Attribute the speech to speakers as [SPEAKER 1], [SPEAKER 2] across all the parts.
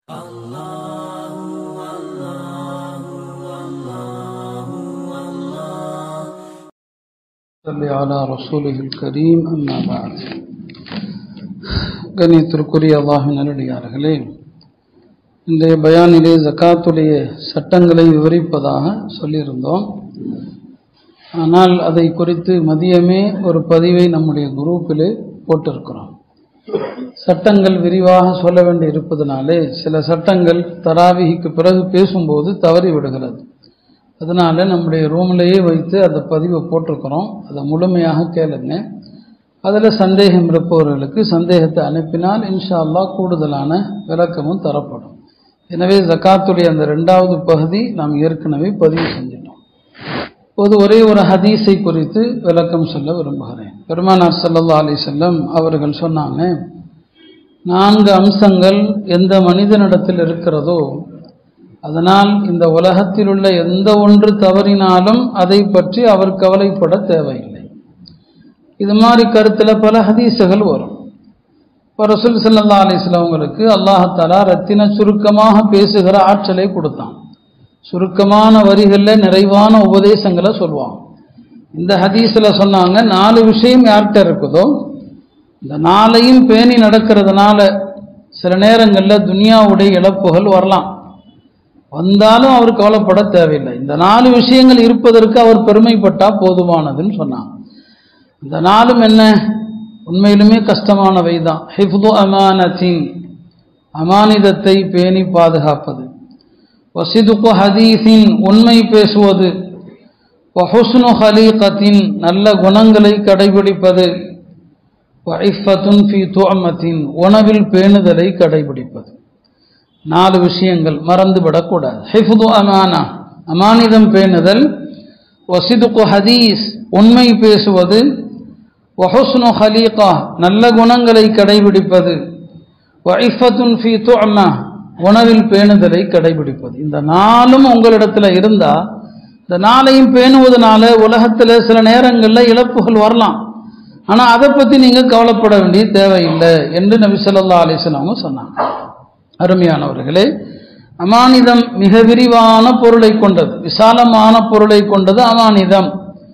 [SPEAKER 1] صل على رسوله الكريم أما بعد கணித்திற்குரிய அல்லாஹின் நல்லடியார்களே இன்றைய பயானிலே ஜக்காத்துடைய சட்டங்களை விவரிப்பதாக சொல்லியிருந்தோம் ஆனால் அதை குறித்து மதியமே ஒரு பதிவை நம்முடைய குரூப்பிலே போட்டிருக்கிறோம் சட்டங்கள் விரிவாக சொல்ல வேண்டி இருப்பதனாலே சில சட்டங்கள் தராவிகிக்கு பிறகு பேசும்போது தவறி விடுகிறது அதனால நம்முடைய ரூம்லேயே வைத்து அந்த பதிவை போட்டிருக்கிறோம் அதை முழுமையாக கேளுங்க அதில் சந்தேகம் இருப்பவர்களுக்கு சந்தேகத்தை அனுப்பினால் இன்ஷா அல்லாஹ் கூடுதலான விளக்கமும் தரப்படும் எனவே ஜக்காத்துடைய அந்த ரெண்டாவது பகுதி நாம் ஏற்கனவே பதிவு செஞ்சிட்டோம் இப்போது ஒரே ஒரு ஹதீஸை குறித்து விளக்கம் சொல்ல விரும்புகிறேன் பெருமானார் ஸல்லல்லாஹு அலைஹி வஸல்லம் அவர்கள் சொன்னாங்க நான்கு அம்சங்கள் எந்த மனிதனிடத்தில் இருக்கிறதோ அதனால் இந்த உலகத்தில் உள்ள எந்த ஒன்று தவறினாலும் அதை பற்றி அவர் கவலைப்பட தேவையில்லை இது மாதிரி கருத்தில் பல ஹதீஸுகள் வரும் இப்போ ரசூல் சல்லா அலிஸ்லாம் அவங்களுக்கு அல்லாஹாலா ரத்தின சுருக்கமாக பேசுகிற ஆற்றலை கொடுத்தான் சுருக்கமான வரிகளில் நிறைவான உபதேசங்களை சொல்லுவான் இந்த ஹதீஸில் சொன்னாங்க நாலு விஷயம் யார்கிட்ட இருக்குதோ இந்த நாளையும் பேணி நடக்கிறதுனால சில நேரங்களில் துனியாவுடைய இழப்புகள் வரலாம் வந்தாலும் அவர் கவலைப்பட தேவையில்லை இந்த நாலு விஷயங்கள் இருப்பதற்கு அவர் பெருமைப்பட்டா போதுமானதுன்னு சொன்னாங்க இந்த நாளும் என்ன உண்மையிலுமே கஷ்டமானவை தான் ஹிஃப்து அமானத்தின் அமானிதத்தை பேணி பாதுகாப்பது வசிதுக்கு ஹதீஸின் உண்மை பேசுவது வஹுஸ்னு ஹலீகத்தின் நல்ல குணங்களை கடைபிடிப்பது வைஃபத்துன் ஃபி துஅமத்தின் உணவில் பேணுதலை கடைபிடிப்பது நாலு விஷயங்கள் மறந்து விடக்கூடாது ஹிஃப்து அமானா அமானிதம் பேணுதல் வசிதுக்கு ஹதீஸ் உண்மை பேசுவது வஹுஸ்னு ஹலீகா நல்ல குணங்களை கடைபிடிப்பது வைஃபத்துன் ஃபி துஅமா உணவில் பேணுதலை கடைபிடிப்பது இந்த நாளும் உங்களிடத்துல இருந்தா இந்த நாளையும் பேணுவதனால உலகத்துல சில நேரங்களில் இழப்புகள் வரலாம் ஆனா அதை பத்தி நீங்க கவலைப்பட வேண்டிய தேவையில்லை என்று நபி சொல்லா அலிஸ்லாம சொன்னாங்க அருமையானவர்களே அமானிதம் மிக விரிவான பொருளை கொண்டது விசாலமான பொருளை கொண்டது அமானிதம்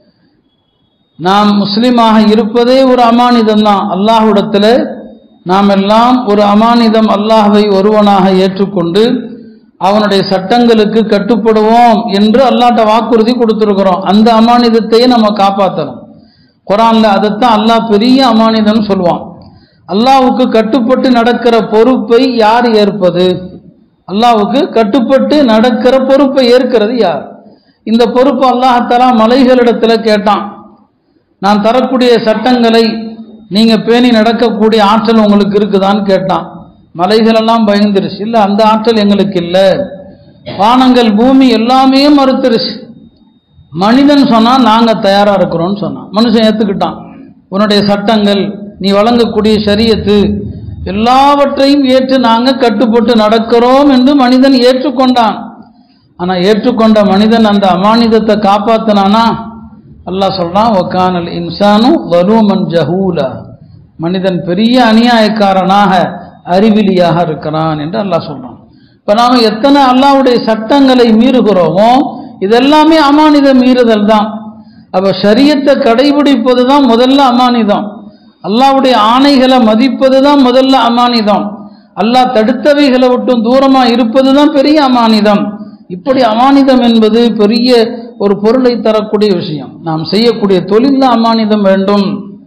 [SPEAKER 1] நாம் முஸ்லிமாக இருப்பதே ஒரு அமானிதம் தான் அல்லாஹ்விடத்துல நாம் எல்லாம் ஒரு அமானிதம் அல்லாஹ்வை ஒருவனாக ஏற்றுக்கொண்டு அவனுடைய சட்டங்களுக்கு கட்டுப்படுவோம் என்று அல்லாட்ட வாக்குறுதி கொடுத்துருக்கிறோம் அந்த அமானிதத்தையே நம்ம காப்பாற்றணும் குரான்ல அதைத்தான் அல்லாஹ் பெரிய அமானிதம் சொல்லுவான் அல்லாவுக்கு கட்டுப்பட்டு நடக்கிற பொறுப்பை யார் ஏற்பது அல்லாவுக்கு கட்டுப்பட்டு நடக்கிற பொறுப்பை ஏற்கிறது யார் இந்த பொறுப்பு அல்லாஹாலா மலைகளிடத்துல கேட்டான் நான் தரக்கூடிய சட்டங்களை நீங்க பேணி நடக்கக்கூடிய ஆற்றல் உங்களுக்கு இருக்குதான்னு கேட்டான் மலைகள் எல்லாம் பயந்துருச்சு இல்லை அந்த ஆற்றல் எங்களுக்கு இல்லை வானங்கள் பூமி எல்லாமே மறுத்துருச்சு மனிதன் சொன்னா நாங்க தயாரா இருக்கிறோம்னு சொன்னான் மனுஷன் ஏத்துக்கிட்டான் உன்னுடைய சட்டங்கள் நீ வழங்கக்கூடிய சரியத்து எல்லாவற்றையும் ஏற்று நாங்க கட்டுப்பட்டு நடக்கிறோம் என்று மனிதன் ஏற்றுக்கொண்டான் ஆனா ஏற்றுக்கொண்ட மனிதன் அந்த அமானிதத்தை காப்பாத்தினானா அல்லாஹ் சொல்றான் ஒக்கானல் இன்சானு வரூமன் ஜஹூலா மனிதன் பெரிய அநியாயக்காரனாக அறிவிலியாக இருக்கிறான் என்று அல்லாஹ் சொல்றான் இப்ப நாம எத்தனை அல்லாவுடைய சட்டங்களை மீறுகிறோமோ இதெல்லாமே அமானித மீறுதல் தான் அப்ப ஷரியத்தை கடைபிடிப்பது தான் முதல்ல அமானிதம் அல்லாவுடைய ஆணைகளை மதிப்பது தான் முதல்ல அமானிதம் அல்லாஹ் தடுத்தவைகளை விட்டும் தூரமா இருப்பது தான் பெரிய அமானிதம் இப்படி அமானிதம் என்பது பெரிய ஒரு பொருளை தரக்கூடிய விஷயம் நாம் செய்யக்கூடிய தொழில அமானிதம் வேண்டும்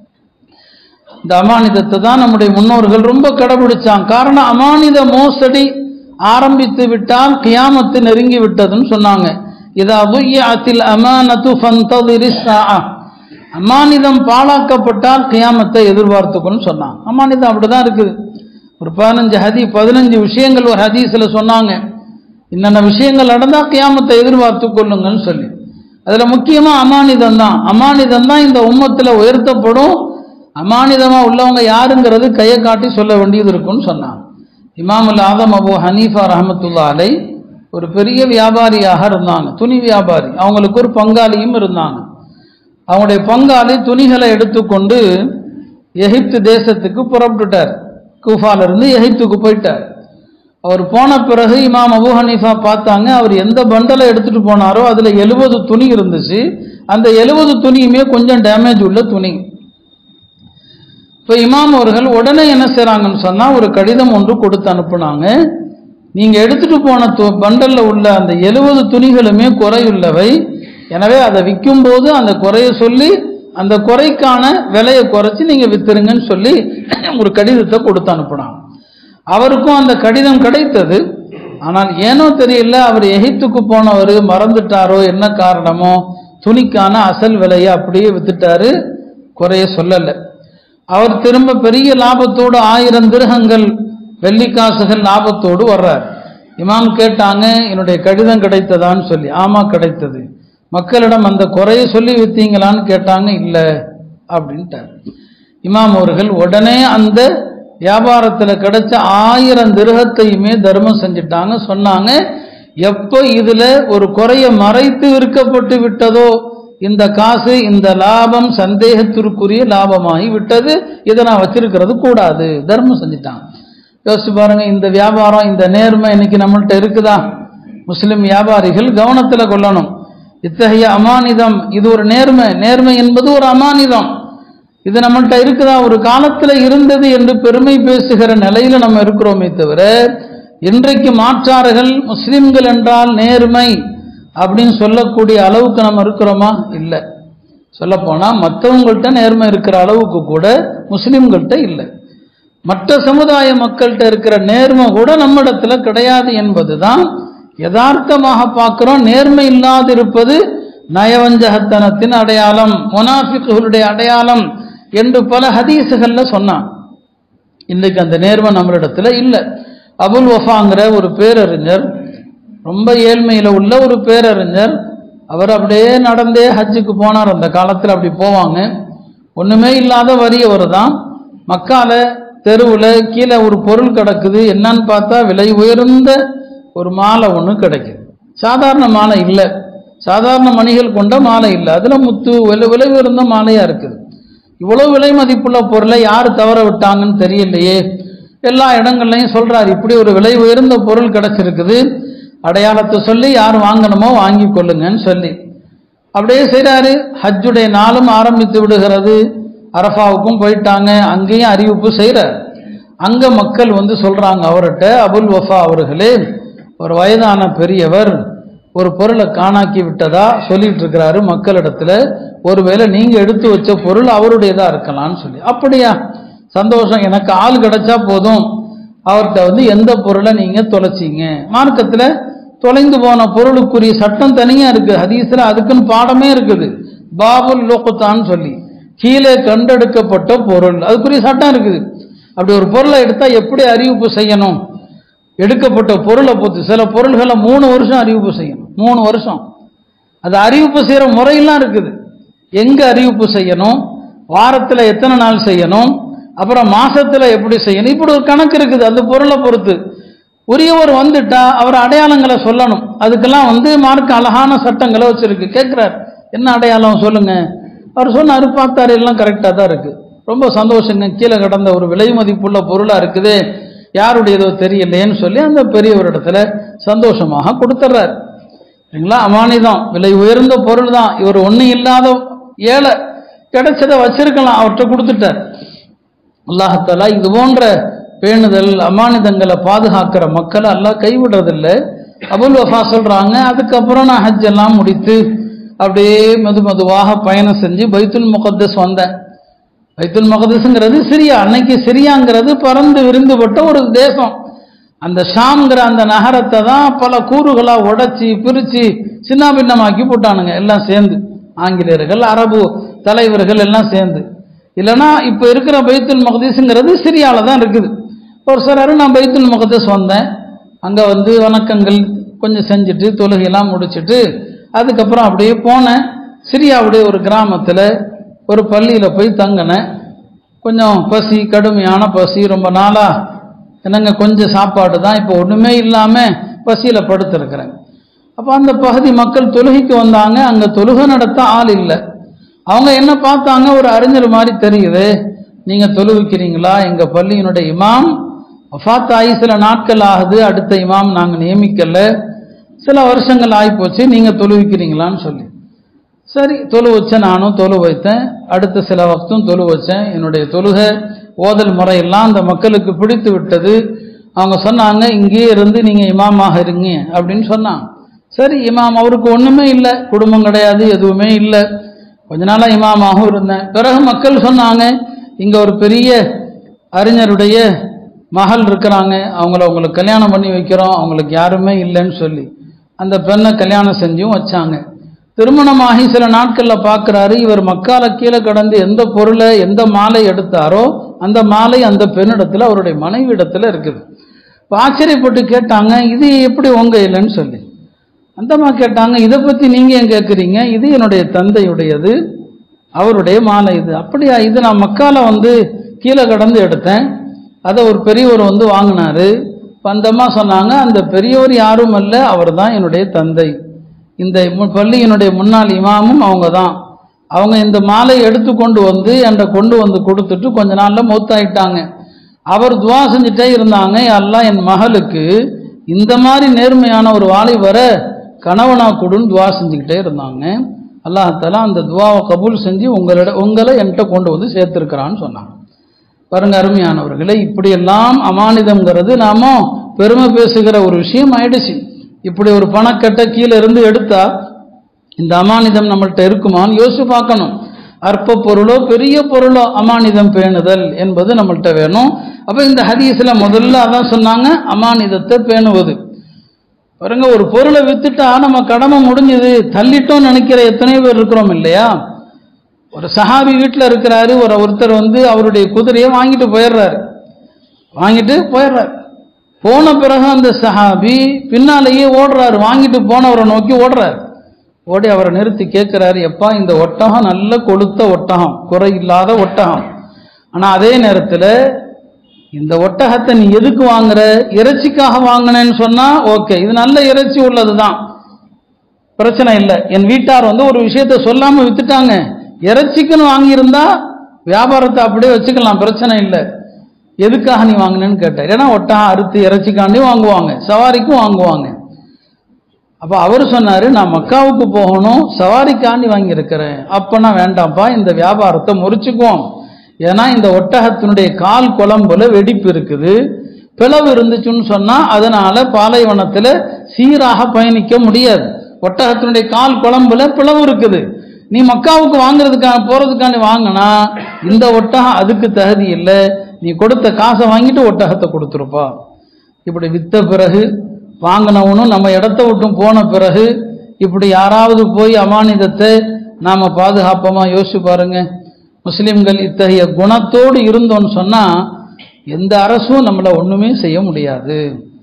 [SPEAKER 1] இந்த அமானிதத்தை தான் நம்முடைய முன்னோர்கள் ரொம்ப கடைபிடிச்சாங்க காரணம் அமானித மோசடி ஆரம்பித்து விட்டால் கியாமத்து நெருங்கி விட்டதுன்னு சொன்னாங்க இதா துய்யாத்தில் அமானத்து ஃபந்ததிரி ஸாஅ அமானிதம் பாழாக்கப்பட்டால் கியாமத்தை எதிர்பார்த்துக்கணும்னு சொன்னாங்க அமானிதம் அப்படிதான் இருக்குது ஒரு பதினஞ்சு ஹதி பதினஞ்சு விஷயங்கள் ஒரு ஹதீஸில் சொன்னாங்க என்னென்ன விஷயங்கள் நடந்தால் கியாமத்தை எதிர்பார்த்து கொள்ளுங்கன்னு சொல்லி அதில் முக்கியமாக அமானிதம் தான் அமானிதம் தான் இந்த உம்மத்தில் உயர்த்தப்படும் அமானிதமாக உள்ளவங்க யாருங்கிறது கையை காட்டி சொல்ல வேண்டியது இருக்குன்னு சொன்னாங்க இமாமுல் ஆதம் அபு ஹனீஃபா ரஹமத்துல்லா அலை ஒரு பெரிய வியாபாரியாக இருந்தாங்க துணி வியாபாரி அவங்களுக்கு ஒரு பங்காளியும் இருந்தாங்க அவங்களுடைய பங்காளி துணிகளை எடுத்துக்கொண்டு எகிப்து தேசத்துக்கு புறப்பட்டுட்டார் கூஃபால இருந்து எகிப்துக்கு போயிட்டார் அவர் போன பிறகு இமாம் அபு ஹனீஃபா பார்த்தாங்க அவர் எந்த பண்டலை எடுத்துட்டு போனாரோ அதுல எழுபது துணி இருந்துச்சு அந்த எழுபது துணியுமே கொஞ்சம் டேமேஜ் உள்ள துணி இப்போ இமாம் அவர்கள் உடனே என்ன செய்றாங்கன்னு சொன்னா ஒரு கடிதம் ஒன்று கொடுத்து அனுப்புனாங்க நீங்க எடுத்துட்டு போன து- பண்டல்ல உள்ள அந்த எழுபது துணிகளுமே குறையுள்ளவை எனவே அதை விற்கும் போது அந்த குறைய சொல்லி அந்த குறைக்கான விலையை குறைச்சி நீங்க வித்துருங்கன்னு சொல்லி ஒரு கடிதத்தை கொடுத்து அனுப்புனாங்க அவருக்கும் அந்த கடிதம் கிடைத்தது ஆனால் ஏனோ தெரியல அவர் எகிப்துக்கு போனவர் மறந்துட்டாரோ என்ன காரணமோ துணிக்கான அசல் விலையை அப்படியே வித்துட்டாரு குறைய சொல்லலை அவர் திரும்ப பெரிய லாபத்தோடு ஆயிரம் திருகங்கள் வெள்ளிக்காசுகள் லாபத்தோடு வர்றார் இமாம் கேட்டாங்க என்னுடைய கடிதம் கிடைத்ததான்னு சொல்லி ஆமா கிடைத்தது மக்களிடம் அந்த குறைய சொல்லி வித்தீங்களான்னு கேட்டாங்க இல்லை அப்படின்ட்டார் இமாம் அவர்கள் உடனே அந்த வியாபாரத்தில் கிடைச்ச ஆயிரம் திருகத்தையுமே தர்மம் செஞ்சிட்டாங்க சொன்னாங்க எப்போ இதுல ஒரு குறைய மறைத்து விற்கப்பட்டு விட்டதோ இந்த காசு இந்த லாபம் சந்தேகத்திற்குரிய லாபமாகி விட்டது இதை நான் வச்சிருக்கிறது கூடாது தர்மம் செஞ்சிட்டாங்க யோசிச்சு பாருங்க இந்த வியாபாரம் இந்த நேர்மை இன்னைக்கு நம்மள்ட்ட இருக்குதா முஸ்லிம் வியாபாரிகள் கவனத்தில் கொள்ளணும் இத்தகைய அமானிதம் இது ஒரு நேர்மை நேர்மை என்பது ஒரு அமானிதம் இது நம்மள்ட்ட இருக்குதா ஒரு காலத்துல இருந்தது என்று பெருமை பேசுகிற நிலையில நம்ம இருக்கிறோமே தவிர இன்றைக்கு மாற்றார்கள் முஸ்லிம்கள் என்றால் நேர்மை அப்படின்னு சொல்லக்கூடிய அளவுக்கு நம்ம இருக்கிறோமா இல்லை சொல்லப்போனா மற்றவங்கள்ட்ட நேர்மை இருக்கிற அளவுக்கு கூட முஸ்லிம்கள்ட்ட இல்லை மற்ற சமுதாய மக்கள்கிட்ட இருக்கிற நேர்மை கூட நம்மிடத்துல கிடையாது என்பதுதான் யதார்த்தமாக பார்க்கிறோம் நேர்மை இல்லாதிருப்பது நயவஞ்சகத்தனத்தின் அடையாளம் முனாஃபிக்குகளுடைய அடையாளம் என்று பல ஹதீஸுகள்ல சொன்னான் இன்னைக்கு அந்த நேர்மை நம்மளிடத்துல இல்லை அபுல் வஃபாங்கிற ஒரு பேரறிஞர் ரொம்ப ஏழ்மையில உள்ள ஒரு பேரறிஞர் அவர் அப்படியே நடந்தே ஹஜ்ஜுக்கு போனார் அந்த காலத்தில் அப்படி போவாங்க ஒண்ணுமே இல்லாத வறியவர் தான் மக்கால தெருவில் கீழே ஒரு பொருள் கிடக்குது என்னன்னு பார்த்தா விலை உயர்ந்த ஒரு மாலை ஒன்று கிடைக்குது சாதாரண மாலை இல்லை சாதாரண மணிகள் கொண்ட மாலை இல்லை அதுல முத்து விலை விலை உயர்ந்த மாலையா இருக்குது இவ்வளவு விலை மதிப்புள்ள பொருளை யார் தவற விட்டாங்கன்னு தெரியலையே எல்லா இடங்கள்லையும் சொல்றாரு இப்படி ஒரு விலை உயர்ந்த பொருள் கிடைச்சிருக்குது அடையாளத்தை சொல்லி யார் வாங்கணுமோ வாங்கி கொள்ளுங்கன்னு சொல்லி அப்படியே செய்றாரு ஹஜ்ஜுடைய நாளும் ஆரம்பித்து விடுகிறது அரஃபாவுக்கும் போயிட்டாங்க அங்கேயும் அறிவிப்பு செய்கிறார் அங்க மக்கள் வந்து சொல்றாங்க அவர்கிட்ட அபுல் வஃபா அவர்களே ஒரு வயதான பெரியவர் ஒரு பொருளை காணாக்கி விட்டதா சொல்லிட்டு இருக்கிறாரு மக்களிடத்துல ஒருவேளை நீங்க எடுத்து வச்ச பொருள் அவருடையதா இருக்கலாம்னு சொல்லி அப்படியா சந்தோஷம் எனக்கு ஆள் கிடைச்சா போதும் அவர்கிட்ட வந்து எந்த பொருளை நீங்க தொலைச்சீங்க மார்க்கத்துல தொலைந்து போன பொருளுக்குரிய சட்டம் தனியா இருக்கு ஹதீஸ்ல அதுக்குன்னு பாடமே இருக்குது பாபுல் லோக்குத்தான்னு சொல்லி கீழே கண்டெடுக்கப்பட்ட பொருள் அதுக்குரிய சட்டம் இருக்குது அப்படி ஒரு பொருளை எடுத்தா எப்படி அறிவிப்பு செய்யணும் எடுக்கப்பட்ட பொருளை பொறுத்து சில பொருள்களை மூணு வருஷம் அறிவிப்பு செய்யணும் மூணு வருஷம் அது அறிவிப்பு செய்யற முறையெல்லாம் இருக்குது எங்க அறிவிப்பு செய்யணும் வாரத்துல எத்தனை நாள் செய்யணும் அப்புறம் மாசத்துல எப்படி செய்யணும் இப்படி ஒரு கணக்கு இருக்குது அந்த பொருளை பொறுத்து உரியவர் வந்துட்டா அவர் அடையாளங்களை சொல்லணும் அதுக்கெல்லாம் வந்து மார்க்க அழகான சட்டங்களை வச்சிருக்கு கேட்கிறார் என்ன அடையாளம் சொல்லுங்க அவர் சொன்னாரு பார்த்தாரு எல்லாம் கரெக்டாக தான் இருக்கு ரொம்ப சந்தோஷங்க கீழே கடந்த ஒரு விலை மதிப்புள்ள பொருளா இருக்குது யாருடையதோ தெரியலையேன்னு சொல்லி அந்த பெரியவரிடத்துல சந்தோஷமாக கொடுத்துட்றாரு சரிங்களா அமானிதம் விலை உயர்ந்த பொருள் தான் இவர் ஒன்றும் இல்லாத ஏழை கிடைச்சதை வச்சிருக்கலாம் அவர்கிட்ட கொடுத்துட்டார் அல்லாஹத்தாலா இது போன்ற பேணுதல் அமானிதங்களை பாதுகாக்கிற மக்களை அல்லாஹ் கைவிடுறதில்லை அபுல் வஃபா சொல்றாங்க அதுக்கப்புறம் நான் ஹஜ் எல்லாம் முடித்து அப்படியே மெது மெதுவாக பயணம் செஞ்சு பைத்துல் முகத்தஸ் வந்தேன் பைத்துல் முகதஸ்ங்கிறது சிரியா அன்னைக்கு சிரியாங்கிறது பறந்து விரிந்துபட்ட ஒரு தேசம் அந்த ஷாம்ங்கிற அந்த நகரத்தை தான் பல கூறுகளா உடைச்சி பிரிச்சு சின்ன பின்னமாக்கி போட்டானுங்க எல்லாம் சேர்ந்து ஆங்கிலேயர்கள் அரபு தலைவர்கள் எல்லாம் சேர்ந்து இல்லைன்னா இப்ப இருக்கிற பைத்துல் மகதீஸுங்கிறது சிரியால தான் இருக்குது ஒரு சிலர் நான் பைத்துல் மகதீஸ் வந்தேன் அங்க வந்து வணக்கங்கள் கொஞ்சம் செஞ்சுட்டு தொழுகையெல்லாம் முடிச்சிட்டு அதுக்கப்புறம் அப்படியே போனேன் சிரியாவுடைய ஒரு கிராமத்துல ஒரு பள்ளியில போய் தங்கினேன் கொஞ்சம் பசி கடுமையான பசி ரொம்ப நாளா என்னங்க கொஞ்சம் சாப்பாடு தான் இப்போ ஒண்ணுமே இல்லாம பசியில படுத்திருக்கிறேன் அப்போ அந்த பகுதி மக்கள் தொழுகைக்கு வந்தாங்க அங்க தொழுகை நடத்த ஆள் இல்லை அவங்க என்ன பார்த்தாங்க ஒரு அறிஞர் மாதிரி தெரியுது நீங்க தொழுவிக்கிறீங்களா எங்க பள்ளியினுடைய இமாம் வஃபாத் ஆகி சில நாட்கள் ஆகுது அடுத்த இமாம் நாங்கள் நியமிக்கல சில வருஷங்கள் ஆகிப்போச்சு நீங்கள் தொழுவிக்கிறீங்களான்னு சொல்லி சரி தொழு வச்சேன் நானும் தொழு வைத்தேன் அடுத்த சில வக்தும் தொழு வச்சேன் என்னுடைய தொழுகை ஓதல் முறையெல்லாம் அந்த மக்களுக்கு பிடித்து விட்டது அவங்க சொன்னாங்க இங்கேயே இருந்து நீங்கள் இமாமாக இருங்க அப்படின்னு சொன்னாங்க சரி இமாம் அவருக்கு ஒன்றுமே இல்லை குடும்பம் கிடையாது எதுவுமே இல்லை கொஞ்ச நாளாக இமாமாகவும் இருந்தேன் பிறகு மக்கள் சொன்னாங்க இங்கே ஒரு பெரிய அறிஞருடைய மகள் இருக்கிறாங்க அவங்கள உங்களுக்கு கல்யாணம் பண்ணி வைக்கிறோம் அவங்களுக்கு யாருமே இல்லைன்னு சொல்லி அந்த பெண்ணை கல்யாணம் செஞ்சும் வச்சாங்க திருமணமாகி சில நாட்களில் பார்க்குறாரு இவர் மக்கால கீழே கடந்து எந்த பொருளை எந்த மாலை எடுத்தாரோ அந்த மாலை அந்த பெண்ணிடத்துல அவருடைய மனைவி இடத்துல இருக்குது இப்போ ஆச்சரியப்பட்டு கேட்டாங்க இது எப்படி உங்க இல்லைன்னு சொல்லி அந்தம்மா கேட்டாங்க இதை பற்றி நீங்கள் ஏன் கேட்குறீங்க இது என்னுடைய தந்தையுடையது அவருடைய மாலை இது அப்படியா இது நான் மக்கால வந்து கீழே கடந்து எடுத்தேன் அதை ஒரு பெரியவர் வந்து வாங்கினாரு இப்ப அந்த அம்மா சொன்னாங்க அந்த பெரியவர் யாரும் அல்ல அவர் தான் என்னுடைய தந்தை இந்த மு- பள்ளியினுடைய முன்னாள் இமாமும் அவங்க தான் அவங்க இந்த மாலை எடுத்து கொண்டு வந்து என்கிட்ட கொண்டு வந்து கொடுத்துட்டு கொஞ்ச நாள்ல மூத்தாயிட்டாங்க அவர் துவா செஞ்சுட்டே இருந்தாங்க எல்லாம் என் மகளுக்கு இந்த மாதிரி நேர்மையான ஒரு வாலிபர கணவனா கொடுன்னு துவா செஞ்சுக்கிட்டே இருந்தாங்க அல்லாஹால அந்த துவாவை கபூல் செஞ்சு உங்களிட உங்களை என்கிட்ட கொண்டு வந்து சேர்த்திருக்கிறான்னு சொன்னாங்க பாருங்க அருமையானவர்களே இப்படியெல்லாம் அமானிதம்ங்கிறது நாம பெருமை பேசுகிற ஒரு விஷயம் ஆயிடுச்சு இப்படி ஒரு பணக்கட்டை கீழே இருந்து எடுத்தா இந்த அமானிதம் நம்மள்ட்ட இருக்குமான்னு யோசிச்சு பார்க்கணும் அற்ப பொருளோ பெரிய பொருளோ அமானிதம் பேணுதல் என்பது நம்மள்ட்ட வேணும் அப்ப இந்த ஹதீஸ்ல முதல்ல அதான் சொன்னாங்க அமானிதத்தை பேணுவது பாருங்க ஒரு பொருளை வித்துட்டா நம்ம கடமை முடிஞ்சது தள்ளிட்டோம்னு நினைக்கிற எத்தனை பேர் இருக்கிறோம் இல்லையா ஒரு சஹாபி வீட்டில் இருக்கிறாரு ஒரு ஒருத்தர் வந்து அவருடைய குதிரையை வாங்கிட்டு போயிடுறாரு வாங்கிட்டு போயிடுறாரு போன பிறகு அந்த சஹாபி பின்னாலேயே ஓடுறாரு வாங்கிட்டு போனவரை நோக்கி ஓடுறாரு ஓடி அவரை நிறுத்தி கேட்கிறாரு எப்பா இந்த ஒட்டகம் நல்ல கொளுத்த ஒட்டகம் குறை இல்லாத ஒட்டகம் ஆனா அதே நேரத்தில் இந்த ஒட்டகத்தை நீ எதுக்கு வாங்குற இறைச்சிக்காக வாங்கினேன்னு சொன்னா ஓகே இது நல்ல இறைச்சி உள்ளதுதான் பிரச்சனை இல்லை என் வீட்டார் வந்து ஒரு விஷயத்த சொல்லாம வித்துட்டாங்க இறைச்சிக்குன்னு வாங்கியிருந்தா வியாபாரத்தை அப்படியே வச்சுக்கலாம் பிரச்சனை இல்லை எதுக்காக நீ வாங்கினேன்னு கேட்டார் ஏன்னா ஒட்டகம் அறுத்து இறைச்சிக்காண்டி வாங்குவாங்க சவாரிக்கும் வாங்குவாங்க அப்போ அவர் சொன்னாரு நான் மக்காவுக்கு போகணும் சவாரிக்காண்டி வாங்கியிருக்கிறேன் அப்பனா வேண்டாம்ப்பா இந்த வியாபாரத்தை முறிச்சுக்குவோம் ஏன்னா இந்த ஒட்டகத்தினுடைய கால் குழம்புல வெடிப்பு இருக்குது பிளவு இருந்துச்சுன்னு சொன்னா அதனால பாலைவனத்துல சீராக பயணிக்க முடியாது ஒட்டகத்தினுடைய கால் குழம்புல பிளவு இருக்குது நீ மக்காவுக்கு வாங்குறதுக்கான போறதுக்காண்டி வாங்கினா இந்த ஒட்டகம் அதுக்கு தகுதி இல்லை நீ கொடுத்த காசை வாங்கிட்டு ஒட்டகத்தை கொடுத்துருப்பா இப்படி வித்த பிறகு வாங்கினவனும் நம்ம இடத்த விட்டும் போன பிறகு இப்படி யாராவது போய் அமானிதத்தை நாம பாதுகாப்போமா யோசிச்சு பாருங்க முஸ்லிம்கள் இத்தகைய குணத்தோடு இருந்தோம்னு சொன்னா எந்த அரசும் நம்மளை ஒண்ணுமே செய்ய முடியாது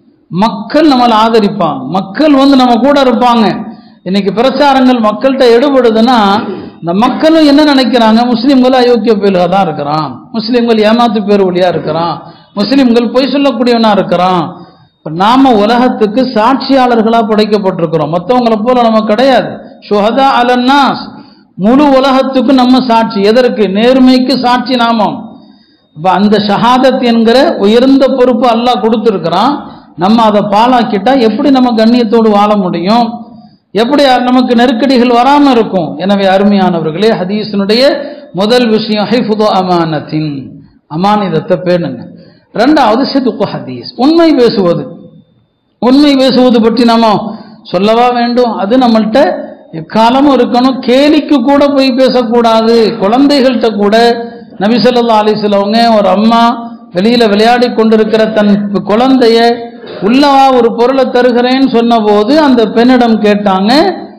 [SPEAKER 1] மக்கள் நம்மளை ஆதரிப்பாங்க மக்கள் வந்து நம்ம கூட இருப்பாங்க இன்னைக்கு பிரச்சாரங்கள் மக்கள்கிட்ட எடுபடுதுன்னா இந்த மக்களும் என்ன நினைக்கிறாங்க முஸ்லிம்கள் அயோக்கிய பேருகா தான் இருக்கிறான் முஸ்லிம்கள் ஏமாத்து பேர் வழியா இருக்கிறான் முஸ்லிம்கள் பொய் சொல்லக்கூடியவனா இருக்கிறான் இப்ப நாம உலகத்துக்கு சாட்சியாளர்களா படைக்கப்பட்டிருக்கிறோம் மற்றவங்களை போல நம்ம கிடையாது சுஹதா அலன்னாஸ் முழு உலகத்துக்கும் நம்ம சாட்சி எதற்கு நேர்மைக்கு சாட்சி நாமம் அப்ப அந்த ஷஹாதத் என்கிற உயர்ந்த பொறுப்பு அல்லாஹ் கொடுத்துருக்கிறான் நம்ம அதை பாலாக்கிட்டா எப்படி நம்ம கண்ணியத்தோடு வாழ முடியும் எப்படி நமக்கு நெருக்கடிகள் வராம இருக்கும் எனவே அருமையானவர்களே ஹதீஸினுடைய முதல் விஷயம் ஹைஃபுது அமானத்தின் அமானிதத்தை பேணுங்க ரெண்டாவது சிதுக்கு ஹதீஸ் உண்மை பேசுவது உண்மை பேசுவது பற்றி நாம சொல்லவா வேண்டும் அது நம்மள்ட்ட எக்காலமும் இருக்கணும் கேலிக்கு கூட போய் பேசக்கூடாது குழந்தைகள்கிட்ட கூட நபி ஸல்லல்லாஹு அலைஹி வஸல்லமங்க ஒரு அம்மா வெளியில விளையாடி கொண்டிருக்கிற தன் குழந்தைய உள்ளவா ஒரு பொருளை தருகிறேன்னு சொன்னபோது அந்த பெண்ணிடம் கேட்டாங்க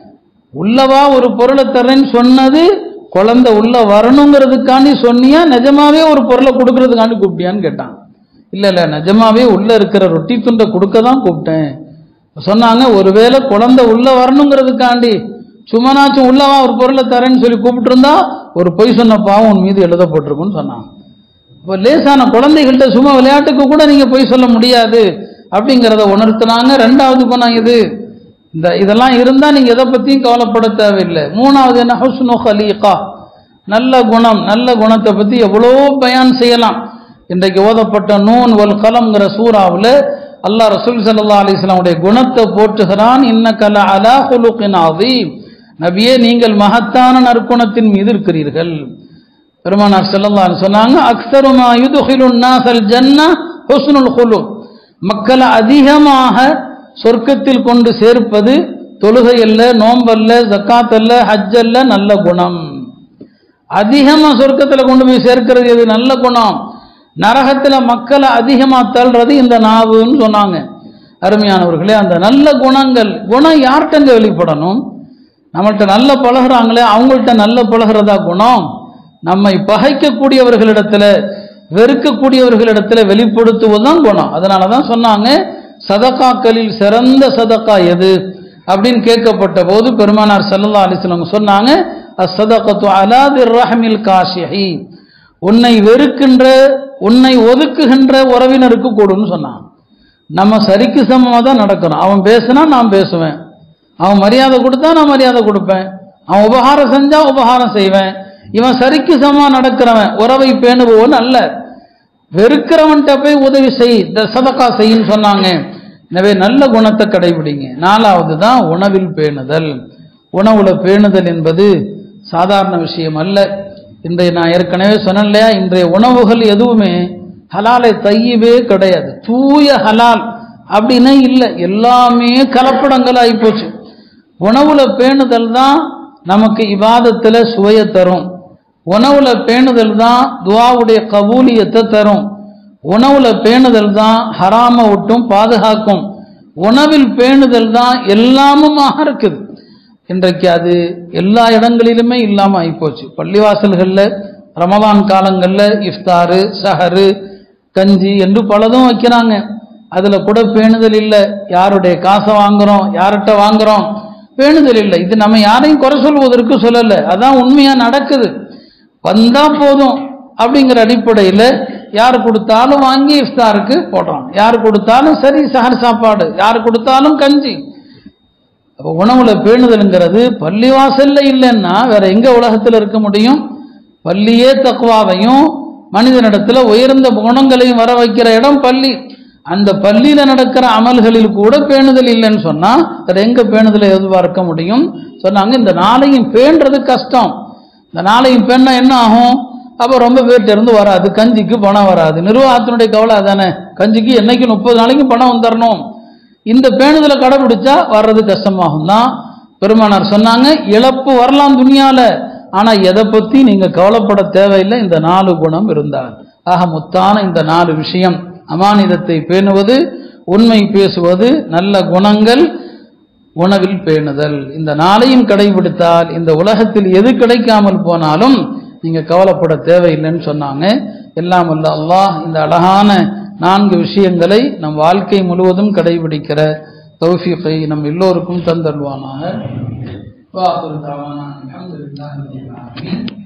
[SPEAKER 1] உள்ளவா ஒரு பொருளை தர்றேன்னு சொன்னது குழந்தை உள்ள வரணுங்கிறதுக்காண்டி சொன்னியா நிஜமாவே ஒரு பொருளை கொடுக்கறதுக்காண்டி கூப்பிட்டியான்னு கேட்டான் இல்ல இல்ல நிஜமாவே உள்ள இருக்கிற ரொட்டி துண்டை கொடுக்க தான் கூப்பிட்டேன் சொன்னாங்க ஒருவேளை குழந்தை உள்ள வரணுங்கிறதுக்காண்டி சும்மானாச்சும் உள்ளவா ஒரு பொருளை தரேன்னு சொல்லி கூப்பிட்டு இருந்தா ஒரு பொய் சொன்ன பாவம் உன் மீது எழுதப்பட்டிருக்குன்னு சொன்னாங்க இப்போ லேசான குழந்தைகள்கிட்ட சும்மா விளையாட்டுக்கு கூட நீங்க பொய் சொல்ல முடியாது அப்படிங்கிறத உணர்த்தினாங்க ரெண்டாவது போனாங்க இது இந்த இதெல்லாம் இருந்தா நீங்க எதை பத்தியும் கவலைப்பட தேவையில்லை மூணாவது என்ன ஹுஸ்னு ஹலீகா நல்ல குணம் நல்ல குணத்தை பத்தி எவ்வளோ பயான் செய்யலாம் இன்றைக்கு ஓதப்பட்ட நூன் வல் கலம்ங்கிற சூறாவில் அல்லாஹ் ரசூல் ஸல்லல்லாஹு அலைஹி வஸல்லமுடைய குணத்தை போற்றுகிறான் இன்னக்கல அலா ஹுலுகின் அதீம் நபியே நீங்கள் மகத்தான நற்குணத்தின் மீது இருக்கிறீர்கள் பெருமானார் ஸல்லல்லாஹு அலைஹி சொன்னாங்க அக்ஸரு மா யுதுஹிலுன் நாஸல் ஜன்னா ஹுஸ்னுல் குலுக் மக்களை அதிகமாக சொர்க்கத்தில் கொண்டு சேர்ப்பது தொழுகை அல்ல நோம்பல்ல ஜக்காத் அல்ல ஹஜ் அல்ல நல்ல குணம் அதிகமா சொர்க்கத்துல கொண்டு போய் சேர்க்கிறது எது நல்ல குணம் நரகத்துல மக்களை அதிகமா தள்ளுறது இந்த நாவுன்னு சொன்னாங்க அருமையானவர்களே அந்த நல்ல குணங்கள் குணம் யார்கிட்டங்க வெளிப்படணும் நம்மள்ட்ட நல்ல பழகுறாங்களே அவங்கள்ட்ட நல்ல பழகுறதா குணம் நம்மை பகைக்கக்கூடியவர்களிடத்துல வெறுக்கக்கூடியவர்களிடத்துல வெளிப்படுத்துவதுதான் குணம் அதனால தான் சொன்னாங்க சதக்காக்களில் சிறந்த சதக்கா எது அப்படின்னு கேட்கப்பட்ட போது பெருமானார் ஸல்லல்லாஹு அலைஹி வஸல்லம் சொன்னாங்க அஸ்ஸதகத்து அலா திர்ரஹமில் காஷிஹி உன்னை வெறுக்கின்ற உன்னை ஒதுக்குகின்ற உறவினருக்கு கொடுன்னு சொன்னான் நம்ம சரிக்கு சமமாக தான் நடக்கிறோம் அவன் பேசுனா நான் பேசுவேன் அவன் மரியாதை கொடுத்தா நான் மரியாதை கொடுப்பேன் அவன் உபகாரம் செஞ்சா உபகாரம் செய்வேன் இவன் சரிக்கு சமமா நடக்கிறவன் உறவை பேணுபவன் அல்ல வெறுக்கிறவன்கிட்ட போய் உதவி செய் இந்த சதக்கா செய்யின்னு சொன்னாங்க எனவே நல்ல குணத்தை கடைபிடிங்க நாலாவது தான் உணவில் பேணுதல் உணவுல பேணுதல் என்பது சாதாரண விஷயம் அல்ல இன்றைய நான் ஏற்கனவே சொன்னேன் இல்லையா இன்றைய உணவுகள் எதுவுமே ஹலாலை தையவே கிடையாது தூய ஹலால் அப்படின்னே இல்லை எல்லாமே கலப்படங்கள் ஆகிப்போச்சு உணவுல பேணுதல் தான் நமக்கு இவாதத்தில் சுவையை தரும் உணவுல பேணுதல் தான் துவாவுடைய கபூலியத்தை தரும் உணவுல பேணுதல் தான் ஹராம விட்டும் பாதுகாக்கும் உணவில் பேணுதல் தான் எல்லாமுமாக இருக்குது இன்றைக்கு அது எல்லா இடங்களிலுமே இல்லாமல் ஆகிப்போச்சு பள்ளிவாசல்களில் ரமதான் காலங்களில் இஃப்தாரு சஹரு கஞ்சி என்று பலதும் வைக்கிறாங்க அதில் கூட பேணுதல் இல்லை யாருடைய காசை வாங்குறோம் யார்கிட்ட வாங்குறோம் பேணுதல் இல்லை இது நம்ம யாரையும் குறை சொல்வதற்கு சொல்லலை அதான் உண்மையாக நடக்குது வந்தா போதும் அப்படிங்கிற அடிப்படையில் யார் கொடுத்தாலும் வாங்கி இஃப்தாருக்கு போடுறான் யார் கொடுத்தாலும் சரி சஹர் சாப்பாடு யார் கொடுத்தாலும் கஞ்சி அப்போ உணவுல பேணுதல்ங்கிறது பள்ளிவாசல்ல இல்லைன்னா வேற எங்க உலகத்தில் இருக்க முடியும் பள்ளியே தக்குவாவையும் மனிதனிடத்துல உயர்ந்த குணங்களையும் வர வைக்கிற இடம் பள்ளி அந்த பள்ளியில நடக்கிற அமல்களில் கூட பேணுதல் இல்லைன்னு சொன்னா வேற எங்க பேணுதலை எதிர்பார்க்க முடியும் சொன்னாங்க இந்த நாளையும் பேணுறது கஷ்டம் இந்த நாளையும் பேணா என்ன ஆகும் அப்போ ரொம்ப பேர்ட்ட இருந்து வராது கஞ்சிக்கு பணம் வராது நிர்வாகத்தினுடைய கவலை அதானே கஞ்சிக்கு என்னைக்கு முப்பது நாளைக்கு பணம் வந்துடணும் இந்த பேணுதலை கடைபிடிச்சா வர்றது கஷ்டமாகும் தான் பெருமானார் சொன்னாங்க இழப்பு வரலாம் துணியால ஆனா எதை பத்தி நீங்க கவலைப்பட தேவையில்லை இந்த நாலு குணம் இருந்தால் ஆக முத்தான இந்த நாலு விஷயம் அமானிதத்தை பேணுவது உண்மை பேசுவது நல்ல குணங்கள் உணவில் பேணுதல் இந்த நாளையும் கடைபிடித்தால் இந்த உலகத்தில் எது கிடைக்காமல் போனாலும் நீங்க கவலைப்பட தேவையில்லைன்னு சொன்னாங்க எல்லாம் அல்ல அல்லாஹ் இந்த அழகான நான்கு விஷயங்களை நம் வாழ்க்கை முழுவதும் கடைபிடிக்கிற தௌஃபீகை நம் எல்லோருக்கும் தந்தல்வானாக வாஹிரு தஅவானா அல்ஹம்துலில்லாஹி ரப்பில் ஆலமீன்